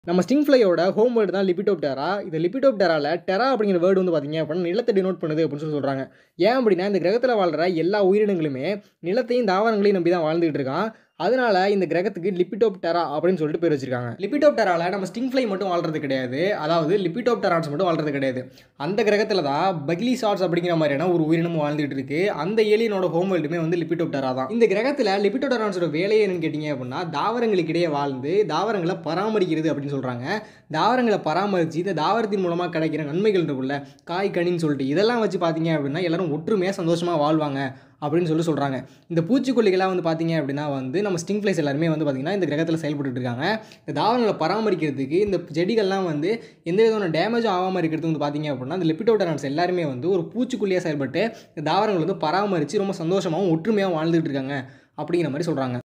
நம்ம sting ஃப்ளையோட home word தான் லிபிடோப்டரா இந்த லிபிடோப்டரால டெரா அப்படிங்கிற வேர்டு வந்து பார்த்தீங்க அப்படின்னா நிலத்தை டினோட் பண்ணுது அப்படின்னு சொல்லி சொல்கிறாங்க ஏன் அப்படின்னா இந்த கிரகத்தில் வாழ்கிற எல்லா உயிரினங்களுமே நிலத்தையும் தாவரங்களையும் நம்பி தான் வாழ்ந்துகிட்டு இருக்கான் அதனால இந்த கிரகத்துக்கு லிபிடோப்டரா அப்படின்னு சொல்லிட்டு பேர் வச்சிருக்காங்க லிபிடோப்டரால நம்ம ஸ்டிங் ஃப்ளை மட்டும் வாழ்றது கிடையாது அதாவது லிபிடோப்டரான்ஸ் மட்டும் வாழ்றது கிடையாது அந்த கிரகத்தில் தான் பக்லி சார்ஸ் அப்படிங்கிற மாதிரியான ஒரு உயிரினம் வாழ்ந்துட்டு இருக்கு அந்த ஏலியனோட ஹோம் வேர்ல்டுமே வந்து லிபிடோப்டரா தான் இந்த கிரகத்தில் லிபிடோப்டரான்ஸோட வேலையை என்னன்னு கேட்டிங்க அப்படின்னா தாவரங்களுக்கு இடையே வாழ்ந்து தாவரங்களை பராமரிக்கிறது அப்படின்னு சொல்கிறாங்க தாவரங்களை பராமரித்து இந்த தாவரத்தின் மூலமாக கிடைக்கிற நன்மைகள் இருக்குல்ல காய் கனின்னு சொல்லிட்டு இதெல்லாம் வச்சு பார்த்தீங்க அப்படின்னா எல்லாரும் ஒற்றுமையாக சந்தோஷமாக வாழ்வாங்க அப்படின்னு சொல்லி சொல்கிறாங்க இந்த பூச்சிக்கொல்லிகளாக வந்து பார்த்தீங்க அப்படின்னா வந்து நம்ம ஸ்டிங் ஃப்ளைஸ் எல்லாருமே வந்து பார்த்திங்கன்னா இந்த கிரகத்தில் செயல்பட்டு இருக்காங்க இந்த தாவரங்களை பராமரிக்கிறதுக்கு இந்த செடிகள்லாம் வந்து எந்த விதமான டேமேஜும் ஆகாமல் இருக்கிறதுக்கு வந்து பார்த்தீங்க அப்படின்னா இந்த லிப்பிடோட்டரான்ஸ் எல்லாருமே வந்து ஒரு பூச்சிக்கொல்லியாக செயல்பட்டு இந்த தாவரங்களை வந்து பராமரித்து ரொம்ப சந்தோஷமாகவும் ஒற்றுமையாகவும் வாழ்ந்துட்டு இருக்காங்க அப்படிங்கிற மாதிரி சொல்கிறாங்க